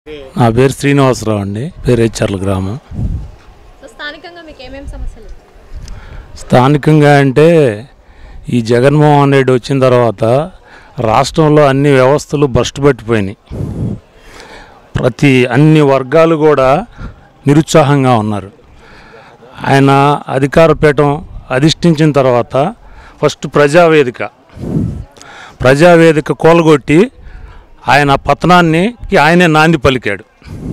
నా పేరు శ్రీనివాసరావు అండి పేరు హెచ్చర్ల గ్రామం సో స్థానికంగా మీకు ఏమేమి సమస్యలు స్థానికంగా అంటే ఈ జగన్మోహన్ రెడ్డి వచ్చిన తర్వాత రాష్ట్రంలో అన్ని వ్యవస్థలు భ్రష్టు పట్టిపోయినాయి ప్రతి అన్ని వర్గాలు కూడా నిరుత్సాహంగా ఉన్నారు ఆయన అధికార పీఠం అధిష్ఠించిన తర్వాత ఫస్ట్ ప్రజావేదిక ప్రజావేదిక కూలగొట్టి ఆయన పతనాన్ని ఆయనే నాంది పలికాడు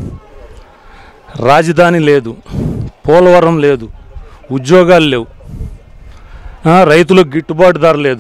రాజధాని లేదు పోలవరం లేదు ఉద్యోగాలు లేవు ఆ, రైతులకు గిట్టుబాటు ధర లేదు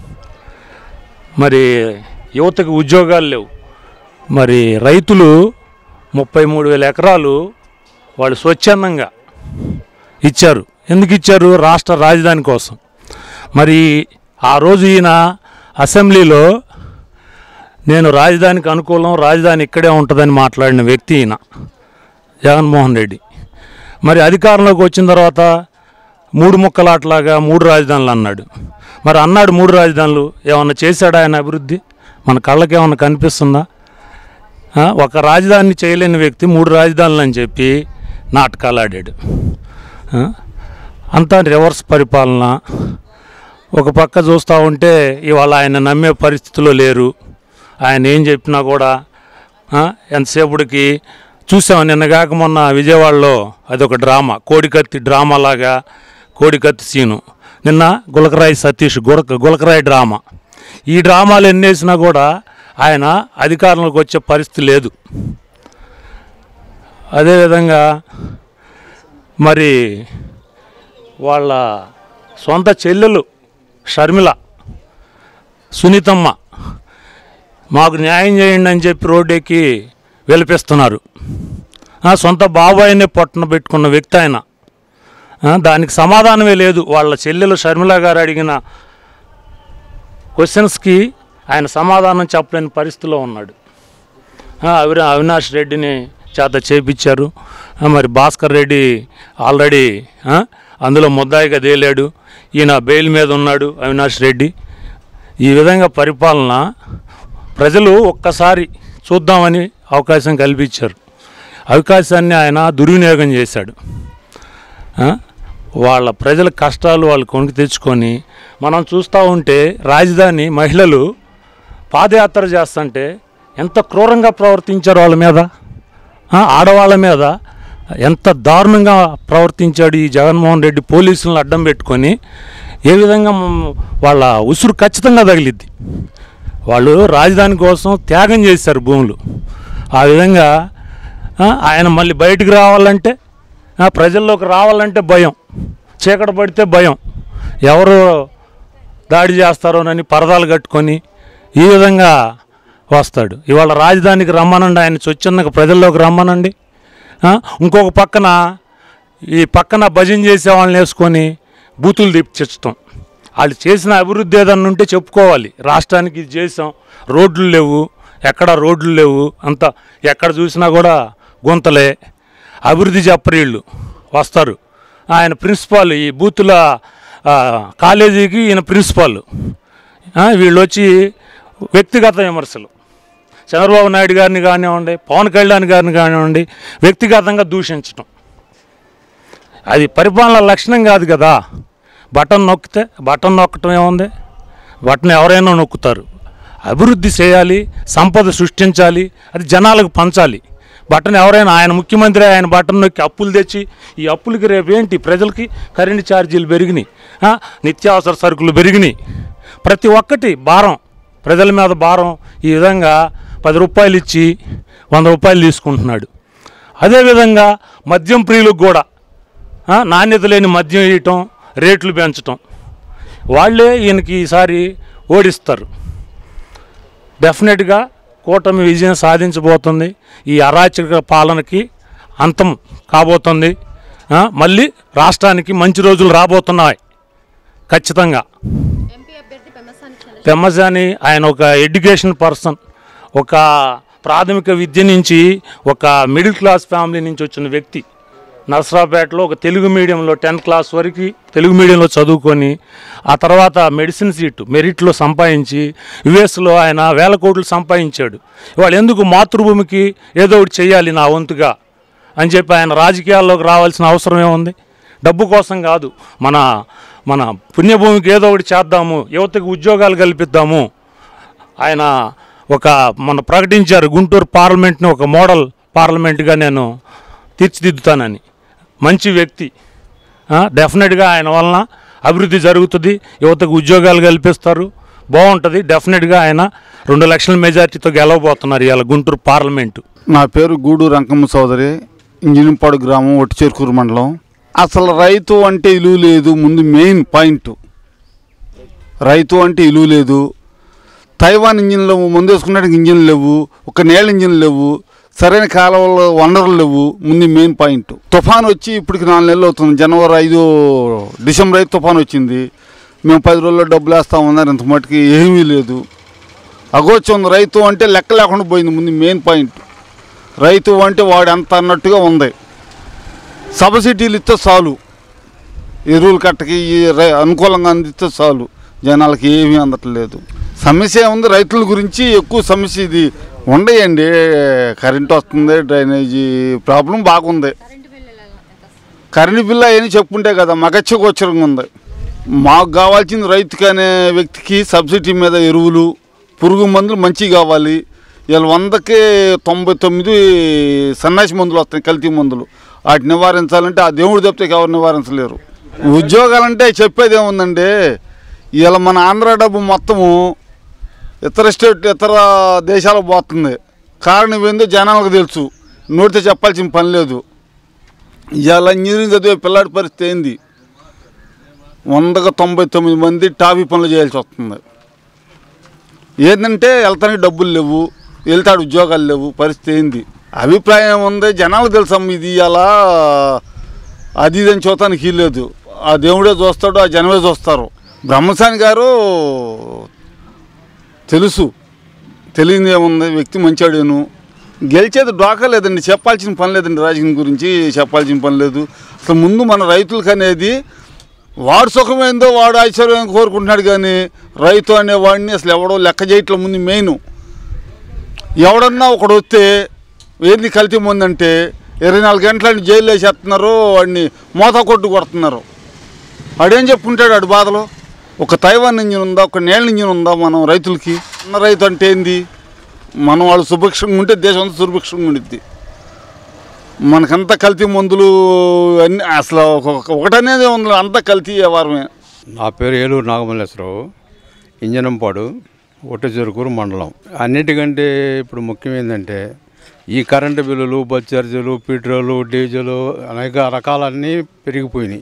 మరి యువతకు ఉద్యోగాలు లేవు మరి రైతులు ముప్పై మూడు వేల ఎకరాలు వాళ్ళు స్వచ్ఛందంగా ఇచ్చారు ఎందుకు ఇచ్చారు రాష్ట్ర రాజధాని కోసం మరి ఆ రోజు ఈయన అసెంబ్లీలో నేను రాజధానికి అనుకూలం రాజధాని ఇక్కడే ఉంటుందని మాట్లాడిన వ్యక్తి ఈయన జగన్మోహన్ రెడ్డి మరి అధికారంలోకి వచ్చిన తర్వాత మూడు ముక్కలాట్లాగా మూడు రాజధానులు అన్నాడు మరి అన్నాడు మూడు రాజధానులు ఏమన్నా చేశాడా ఆయన అభివృద్ధి మన కళ్ళకి ఏమన్నా కనిపిస్తుందా ఆ, ఒక రాజధాని చేయలేని వ్యక్తి మూడు రాజధానులు అని చెప్పి నాటకాలు ఆడాడు ఆ, అంతా రివర్స్ పరిపాలన ఒక పక్క చూస్తూ ఉంటే ఇవాళ ఆయన నమ్మే పరిస్థితిలో లేరు ఆయన ఏం చెప్పినా కూడా ఆ, ఎంతసేపటికి చూసాం నిన్నగాక మొన్న విజయవాడలో అదొక డ్రామా కోడికత్తి డ్రామా లాగా కోడికత్తి సీను నిన్న గులకరాయి సతీష్ గులక గులకరాయి డ్రామా ఈ డ్రామాలు ఎన్నేసినా కూడా ఆయన అధికారంలోకి వచ్చే పరిస్థితి లేదు అదేవిధంగా మరి వాళ్ళ సొంత చెల్లెలు షర్మిల సునీతమ్మ మాకు న్యాయం చేయండి అని చెప్పి రోడ్డెక్కి వెలిపిస్తున్నారు ఆ, సొంత బాబాయినే పొట్టన పెట్టుకున్న వ్యక్తి ఆయన ఆ, దానికి సమాధానమే లేదు వాళ్ళ చెల్లెలు షర్మిల గారు అడిగిన క్వశ్చన్స్కి ఆయన సమాధానం చెప్పలేని పరిస్థితిలో ఉన్నాడు ఆ, అవి అవినాష్ రెడ్డిని చేత చేపించారు ఆ, మరి భాస్కర్ రెడ్డి ఆల్రెడీ ఆ, అందులో ముద్దాయిగా తేలాడు ఈయన బెయిల్ మీద ఉన్నాడు అవినాష్ రెడ్డి ఈ విధంగా పరిపాలన ప్రజలు ఒక్కసారి చూద్దామని అవకాశం కల్పించారు అవకాశాన్ని ఆయన దుర్వినియోగం చేశాడు ఆ? వాళ్ళ ప్రజల కష్టాలు వాళ్ళు కొనుక్కు తెచ్చుకొని మనం చూస్తూ ఉంటే రాజధాని మహిళలు పాదయాత్ర చేస్తుంటే ఎంత క్రూరంగా ప్రవర్తించారు వాళ్ళ మీద ఆ, ఆడవాళ్ళ మీద ఎంత దారుణంగా ప్రవర్తించాడు ఈ జగన్మోహన్ రెడ్డి పోలీసులను అడ్డం పెట్టుకొని ఏ విధంగా మ- వాళ్ళ ఉసురు ఖచ్చితంగా తగిలిద్ది వాళ్ళు రాజధాని కోసం త్యాగం చేశారు భూములు ఆ విధంగా ఆ, ఆయన మళ్ళీ బయటికి రావాలంటే ఆ, ప్రజల్లోకి రావాలంటే భయం చీకట పడితే భయం ఎవరు దాడి చేస్తారోనని పరదాలు కట్టుకొని ఈ విధంగా వస్తాడు ఇవాళ రాజధానికి రమ్మనండి ఆయన స్వచ్ఛందంగా ప్రజల్లోకి రమ్మనండి ఆ, ఇంకొక పక్కన ఈ పక్కన భజన చేసే వాళ్ళని వేసుకొని బూతులు తెప్పించటం వాళ్ళు చేసిన అభివృద్ధి ఏదన్నా ఉంటే చెప్పుకోవాలి రాష్ట్రానికి ఇది చేసాం రోడ్లు లేవు ఎక్కడ రోడ్లు లేవు అంత ఎక్కడ చూసినా కూడా గుంతలే అభివృద్ధి చెప్పరీళ్ళు వస్తారు ఆయన ప్రిన్సిపాల్ ఈ బూతుల ఆ, కాలేజీకి ఈయన ప్రిన్సిపాల్ ఆ, వీళ్ళు వచ్చి వ్యక్తిగత విమర్శలు చంద్రబాబు నాయుడు గారిని కానివ్వండి పవన్ కళ్యాణ్ గారిని కానివ్వండి వ్యక్తిగతంగా దూషించడం అది పరిపాలన లక్షణం కాదు కదా బటన్ నొక్కితే బటన్ నొక్కటం ఏముంది బటన్ ఎవరైనా నొక్కుతారు అభివృద్ధి చేయాలి సంపద సృష్టించాలి అది జనాలకు పంచాలి బటన్ ఎవరైనా ఆయన ముఖ్యమంత్రి ఆయన బటన్ నొక్కి అప్పులు తెచ్చి ఈ అప్పులకి రేపు ఏంటి ప్రజలకి కరెంటు ఛార్జీలు పెరిగినాయి ఆ, నిత్యావసర సరుకులు పెరిగినాయి ప్రతి ఒక్కటి భారం ప్రజల మీద భారం ఈ విధంగా పది రూపాయలు ఇచ్చి వంద రూపాయలు తీసుకుంటున్నాడు అదేవిధంగా మద్యం ప్రియులకు కూడా ఆ, నాణ్యత లేని మద్యం వేయటం రేట్లు పెంచటం వాళ్ళే ఈయనకి ఈసారి ఓడిస్తారు డెఫినెట్గా కూటమి విజయం సాధించబోతుంది ఈ అరాచక పాలనకి అంతం కాబోతుంది ఆ, మళ్ళీ రాష్ట్రానికి మంచి రోజులు రాబోతున్నాయి ఖచ్చితంగా ఎంపీ అభ్యర్థి పెమ్మసాని చంద్రశేఖర్ పెమ్మసాని ఆయన ఒక ఎడ్యుకేషన్ పర్సన్ ఒక ప్రాథమిక విద్య నుంచి ఒక మిడిల్ క్లాస్ ఫ్యామిలీ నుంచి వచ్చిన వ్యక్తి నర్సరాపేటలో ఒక తెలుగు మీడియంలో టెన్త్ క్లాస్ వరకు తెలుగు మీడియంలో చదువుకొని ఆ తర్వాత మెడిసిన్ సీటు మెరిట్లో సంపాదించి యుఎస్లో ఆయన వేల కోట్లు సంపాదించాడు ఇవాళ ఎందుకు మాతృభూమికి ఏదో ఒకటి చేయాలి నా వంతుగా అని చెప్పి ఆయన రాజకీయాల్లోకి రావాల్సిన అవసరం ఏముంది డబ్బు కోసం కాదు మన మన పుణ్యభూమికి ఏదో ఒకటి చేద్దాము యువతకు ఉద్యోగాలు కల్పిద్దాము ఆయన ఒక మన ప్రకటించారు గుంటూరు పార్లమెంట్ని ఒక మోడల్ పార్లమెంట్గా నేను తీర్చిదిద్దుతానని మంచి వ్యక్తి ఆ, డెఫినెట్గా ఆయన వలన అభివృద్ధి జరుగుతుంది యువతకు ఉద్యోగాలు కల్పిస్తారు బాగుంటుంది డెఫినెట్గా ఆయన రెండు లక్షల మెజార్టీతో గెలవబోతున్నారు ఇవాళ గుంటూరు పార్లమెంటు నా పేరు గూడూరు రంకమ్మ చౌదరి ఇంజినింపాడు గ్రామం ఒట్టిచేరుకూరు మండలం అసలు రైతు అంటే ఇలువ లేదు ముందు మెయిన్ పాయింట్ రైతు అంటే ఇలువ లేదు తైవాన్ ఇంజిన్లు ముందు వేసుకున్నట్టు ఇంజిన్లు లేవు ఒక నేల ఇంజిన్లు లేవు సరైన కాలువలో వనరులు లేవు ముందు మెయిన్ పాయింట్ తుఫాన్ వచ్చి ఇప్పటికి నాలుగు నెలలు అవుతుంది జనవరి ఐదు డిసెంబర్ ఐదు తుఫాన్ వచ్చింది మేము పది రోజుల్లో డబ్బులు వేస్తా ఉన్నారు ఇంత మటుకి ఏమీ లేదు అగోచం రైతు అంటే లెక్క లేకుండా పోయింది ముందు మెయిన్ పాయింట్ రైతు అంటే వాడు ఎంత అన్నట్టుగా ఉంది సబ్సిడీలు ఇస్తే చాలు ఎరువులు కట్టకి ఈ రై- అనుకూలంగా అందిస్తే చాలు జనాలకి ఏమీ అందట్లేదు సమస్య ఉంది రైతుల గురించి ఎక్కువ సమస్య ఇది ఉండయండి కరెంట్ వస్తుంది డ్రైనేజీ ప్రాబ్లం బాగుంది కరెంటు బిల్లు ఎలా ఎంత వస్తుంది? కరెంట్ బిల్లు అవన్నీ చెప్పుకుంటే కదా మగచ్చగోచరంగా ఉంది మాకు కావాల్సింది రైతుకి అనే వ్యక్తికి సబ్సిడీ మీద ఎరువులు పురుగు మందులు మంచిగా కావాలి వీళ్ళ వందకి తొంభై తొమ్మిది సన్నాసి మందులు వస్తాయి కల్తీ మందులు వాటి నివారించాలంటే ఆ దేవుడు తప్పితే ఎవరు నివారించలేరు ఉద్యోగాలంటే చెప్పేది ఏముందండి వీళ్ళ మన ఆంధ్ర డబ్బు మొత్తము ఇతర స్టేట్ ఇతర దేశాలకు పోతుంది కారణం ఏందో జనాలకు తెలుసు నోటితో చెప్పాల్సిన పని లేదు ఇవాళ ఇంజనీరింగ్ చదివే పిల్లాడి పరిస్థితి ఏంది వందకు తొంభై తొమ్మిది మంది టాపీ పనులు చేయాల్సి వస్తుంది ఏంటంటే వెళ్తానికి డబ్బులు లేవు వెళ్తాడు ఉద్యోగాలు లేవు పరిస్థితి ఏంది అభిప్రాయం ఉంది జనాలకు తెలుసమ్మ ఇది అలా అది ఇది అని చూడటానికి లేదు ఆ దేవుడే చూస్తాడు ఆ జనమే చూస్తారు బ్రహ్మసాని గారు తెలుసు తెలియదు ఏముంది వ్యక్తి మంచాడేను గెలిచేది డోకా లేదండి చెప్పాల్సిన పని లేదండి రాజకీయం గురించి చెప్పాల్సిన పని లేదు అసలు ముందు మన రైతులకు అనేది వాడు సుఖమైందో వాడు ఐశ్వర్యం కోరుకుంటున్నాడు కానీ రైతు అనేవాడిని అసలు ఎవడో లెక్క చేయట్లే ముందు మెయిన్ ఎవడన్నా ఒకడు వస్తే ఏంది కల్తీ ముందంటే ఇరవై నాలుగు గంటలని జైలు వేసేస్తున్నారు వాడిని మోత కొట్టు కొడుతున్నారు వాడేం చెప్పుకుంటాడు వాడి బాధలో ఒక తైవాన్ ఇంజిన్ ఉందా ఒక నేల ఇంజిన్ ఉందా మనం రైతులకి ఉన్న రైతు అంటే ఏంది మనం వాళ్ళు సుభిక్షంగా ఉంటే దేశం అంతా సుభిక్షంగా ఉండిద్ది మనకంతా కల్తీ మందులు అన్ని అసలు ఒక- ఒకటనేది ఉంది అంతా కల్తీ వ్యవహారమే నా పేరు ఏలూరు నాగమల్లేశ్వరరావు ఇంజనంపాడు ఒట్టచెరుకూరు మండలం అన్నిటికంటే ఇప్పుడు ముఖ్యం ఏంటంటే ఈ కరెంటు బిల్లులు బస్ ఛార్జీలు పెట్రోలు డీజిల్ అనేక రకాలన్నీ పెరిగిపోయినాయి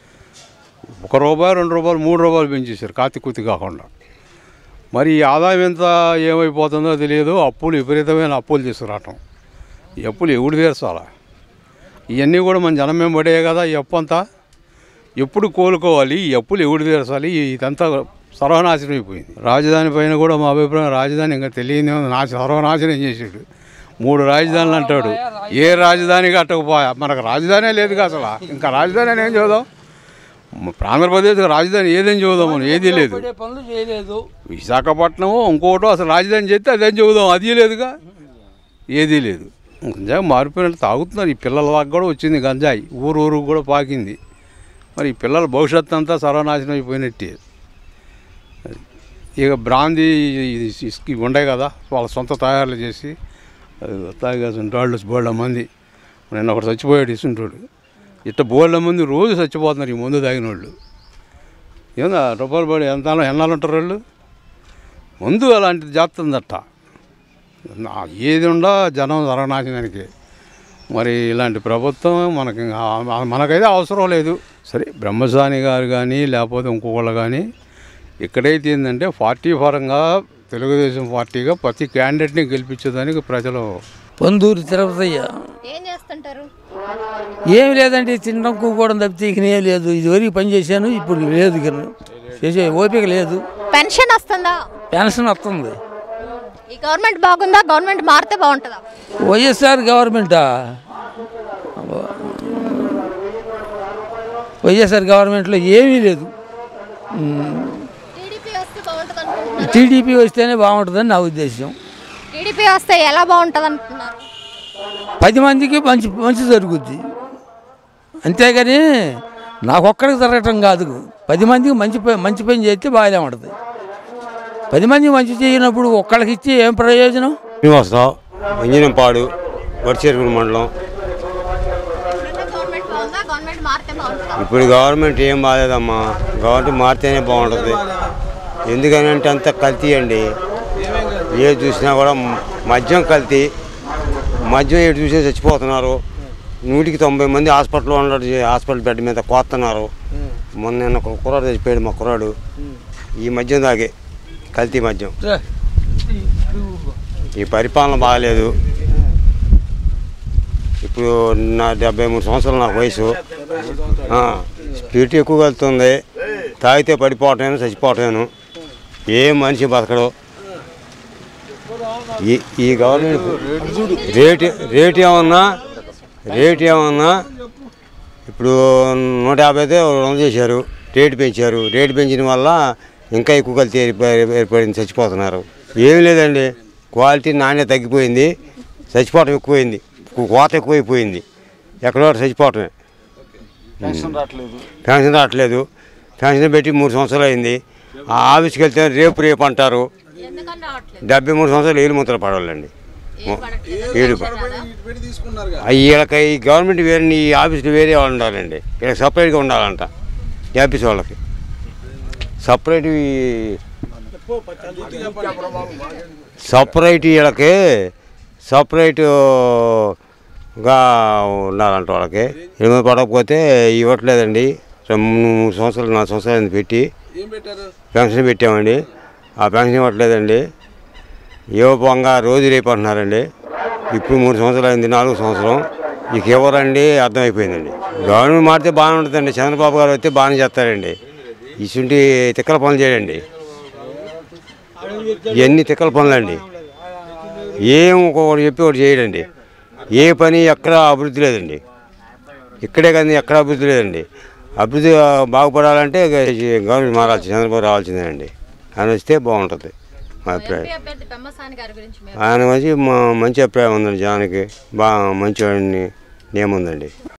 ఒక రూపాయి రెండు రూపాయలు మూడు రూపాయలు పెంచేశారు కాతి కుతి కాకుండా మరి ఈ ఆదాయం ఎంత ఏమైపోతుందో తెలియదు అప్పులు విపరీతమైన అప్పులు తీసుకురావటం ఈ అప్పులు ఎవడు తీర్చాలా ఇవన్నీ కూడా మన జనం మేము పడే కదా ఈ అప్పు అంతా ఎప్పుడు కోలుకోవాలి ఈ అప్పులు ఎవడు తీర్చాలి ఇదంతా సర్వనాశనం అయిపోయింది రాజధాని పైన కూడా మా అభిప్రాయం రాజధాని ఇంకా తెలియని నా సర్వనాశనం చేసాడు మూడు రాజధానులు అంటాడు ఏ రాజధాని కట్టకపోయా మనకు రాజధానే లేదు అసలు ఇంకా రాజధాని అని ఏం చూద్దాం మ- ఆంధ్రప్రదేశ్ రాజధాని ఏదేం చూద్దాం మనం ఏదీ లేదు పనులు చేయలేదు విశాఖపట్నం ఇంకోటో అసలు రాజధాని చేస్తే అదేం చెబుదాం అది లేదుగా ఏదీ లేదు గంజాయి మారిపోయినట్టు తాగుతున్నారు ఈ పిల్లల దాకా కూడా వచ్చింది గంజాయి ఊరు ఊరు కూడా పాకింది మరి ఈ పిల్లల భవిష్యత్తు అంతా సర్వనాశనం అయిపోయినట్టే అది. ఇక బ్రాందీ ఇసుక ఇవి ఉండే కదా వాళ్ళ సొంత తయారులు చేసి అది తాగేసిన వాళ్ళు బోళ్ళ మంది నిన్న ఒకటి చచ్చిపోయాడు ఇసుంటాడు ఇట్ట బోళ్ళ మంది రోజు చచ్చిపోతున్నారు ఈ మందు తాగిన వాళ్ళు ఏందా రూపాయలు పడి ఎంత ఎన్నాళ్ళు ఉంటారు వాళ్ళు ముందు అలాంటిది చేస్తుందట నా- ఏది ఉండా జనం సర్వనాశనానికి మరి ఇలాంటి ప్రభుత్వం మనకి ఇంకా- మనకైతే అవసరం లేదు సరే బ్రహ్మసాని గారు కానీ లేకపోతే ఇంకొకళ్ళు కానీ ఇక్కడైతే ఏంటంటే పార్టీ పరంగా తెలుగుదేశం పార్టీగా ప్రతి క్యాండిడేట్ని గెలిపించేదానికి ప్రజలు పందూరు తిరుపతయ్య ఏం చేస్తుంటారు ఏమి లేదండి తినడం కూకోవడం తప్పితే ఇక ఏం లేదు ఇదివరకు పని చేశాను ఇప్పుడు లేదు ఇక చేసే ఓపిక లేదు పెన్షన్ వస్తుందా పెన్షన్ వస్తుంది ఈ గవర్నమెంట్ బాగుందా గవర్నమెంట్ మారితే బాగుంటుందా వైఎస్ఆర్ గవర్నమెంటా వైఎస్ఆర్ గవర్నమెంట్లో ఏమీ లేదు టీడీపీ వస్తే బాగుంటుంది అనుకుంటున్నారు టీడీపీ వస్తేనే బాగుంటుందని నా ఉద్దేశం టీడీపీ వస్తే ఎలా బాగుంటుంది అనుకుంటున్నారు పది మందికి మంచి మంచి జరుగుద్ది అంతేగాని నాకు ఒక్కడికి జరగటం కాదు పది మందికి మంచి పని మంచి పని చేస్తే బాగానే ఉంటుంది పది మందికి మంచి చేయనప్పుడు ఒక్కళ్ళకి ఇచ్చి ఏం ప్రయోజనం శ్రీనివాసరావు ఇంజనంపాడు వడిచేరుకుల మండలం ఇప్పుడున్న గవర్నమెంట్ బాగుందా గవర్నమెంట్ మారితే బాగుంటుందా ఇప్పుడు గవర్నమెంట్ ఏం బాగాలేదమ్మా గవర్నమెంట్ మారితేనే బాగుంటుంది ఎందుకనంటే అంత కల్తీ అండి ఏ చూసినా కూడా మ- మద్యం కల్తీ మద్యం ఏడు చూసి చచ్చిపోతున్నారు నూటికి తొంభై మంది హాస్పిటల్లో ఉండడు హాస్పిటల్ బెడ్ మీద కోస్తున్నారు మొన్న నిన్న ఒక కుర్రాడు చచ్చిపోయాడు మా కుర్రాడు ఈ మద్యం తాగే కల్తీ మద్యం ఈ పరిపాలన బాగాలేదు ఇప్పుడు నా డెబ్బై మూడు సంవత్సరాలు నాకు వయసు ఆ, స్పీడ్ ఎక్కువ వెళ్తుంది తాగితే పడిపోవటం చచ్చిపోవటం ఏ మనిషి బతకడు ఈ ఈ గవర్నమెంట్ రేట్ రేట్ ఏమన్నా రేట్ ఏమన్నా ఇప్పుడు నూట యాభై అయితే రెండు వందలు చేశారు రేటు పెంచారు రేటు పెంచిన వల్ల ఇంకా ఎక్కువ కలిసి ఏర్పడింది చచ్చిపోతున్నారు ఏమీ లేదండి క్వాలిటీ నాణ్యత తగ్గిపోయింది చచ్చిపోవటం ఎక్కువైంది కోత ఎక్కువైపోయింది ఎక్కడో ఒకటి చచ్చిపోవటమే పెన్షన్ రావట్లేదు పెన్షన్ రావట్లేదు పెన్షన్ పెట్టి మూడు సంవత్సరాలు అయింది ఆ ఆఫీస్కి వెళ్తే రేపు రేపు అంటారు ఎందుకని రావట్లేదు డెబ్బై మూడు సంవత్సరాలు ఏలు ముద్ర పడవాలండి ఏం పడట్లేదు ఏడు వీళ్ళకి ఈ గవర్నమెంట్ వేరే ఈ ఆఫీసులు వేరే వాళ్ళు ఉండాలండి వీళ్ళకి సపరేట్గా ఉండాలంట ఈ ఆఫీస్ వాళ్ళకి సపరేట్ సపరేట్ వీళ్ళకి సపరేట్గా ఉండాలంట వాళ్ళకి ఎనిమిది పడకపోతే ఇవ్వట్లేదండి రెండు మూడు సంవత్సరాలు నాలుగు సంవత్సరాలు అయింది పెట్టి పెన్షన్ పెట్టామండి ఆ పెన్షన్ ఇవ్వట్లేదండి ఏవో పొంగ రోజు రేపు అంటున్నారండి ఇప్పుడు మూడు సంవత్సరాలు అయింది నాలుగు సంవత్సరం ఇక ఎవరండి అర్థమైపోయిందండి గవర్నమెంట్ మారితే బాగానే ఉంటుందండి చంద్రబాబు గారు వస్తే బాగానే చేస్తారండి ఇసుంటి తిక్కల పనులు చేయండి ఇవన్నీ తిక్కల పనులండి ఏం ఒకటి చెప్పి ఒకటి చేయడండి ఏ పని ఎక్కడ అభివృద్ధి లేదండి ఇక్కడే కానీ ఎక్కడ అభివృద్ధి లేదండి అభివృద్ధి బాగుపడాలంటే గవర్నమెంట్ మారాల్సి చంద్రబాబు రావాల్సిందేనండి ఆయన వస్తే బాగుంటుంది మా అభిప్రాయం ఎంపీ అభ్యర్థి పెమ్మసాని గారి గురించి మీరు ఆయన మంచి మా- మంచి అభిప్రాయం ఉందండి జనానికి బాగా మంచి నేముందండి